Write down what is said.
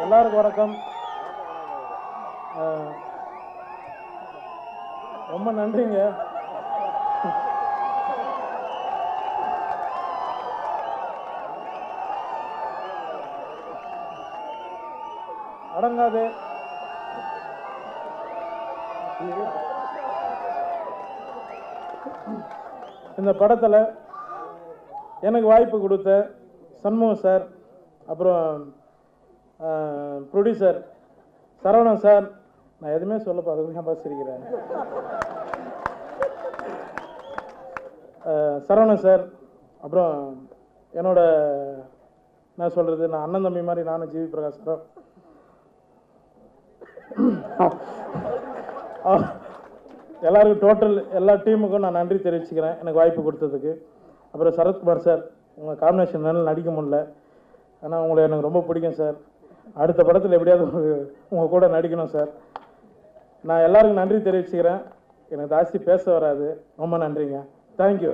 எல்லாருக்கும் வணக்கம் அஹ், ரொம்ப நன்றிங்க அடங்காது இந்த படத்தில் எனக்கு வாய்ப்பு கொடுத்த சண்முகம் சார் அப்புறம் ப்ரொடியூசர் சரவணன் சார் நான் எதுவுமே சொல்ல பார்க்க சிரிக்கிறேன் அஹ், சரவணன் சார் அப்புறம் என்னோட என்ன சொல்கிறது நான் அண்ணன் தம்பி மாதிரி நானும் ஜிவி பிரகாஷ் சார் எல்லாருக்கும் டோட்டல் எல்லா டீமுக்கும் நான் நன்றி தெரிவிச்சுக்கிறேன் எனக்கு வாய்ப்பு கொடுத்ததுக்கு அப்புறம் சரத்குமார் சார் உங்கள் காம்பினேஷன் என்னால் நடிக்க முடியல ஆனால் உங்களை எனக்கு ரொம்ப பிடிக்கும் சார் அடுத்த படத்தில் எப்படியாவது உங்கள் கூட நடிக்கணும் சார் நான் எல்லாருக்கும் நன்றி தெரிவிச்சுக்கிறேன் எனக்கு ஜாஸ்தி பேச வராது ரொம்ப நன்றிங்க தேங்க்யூ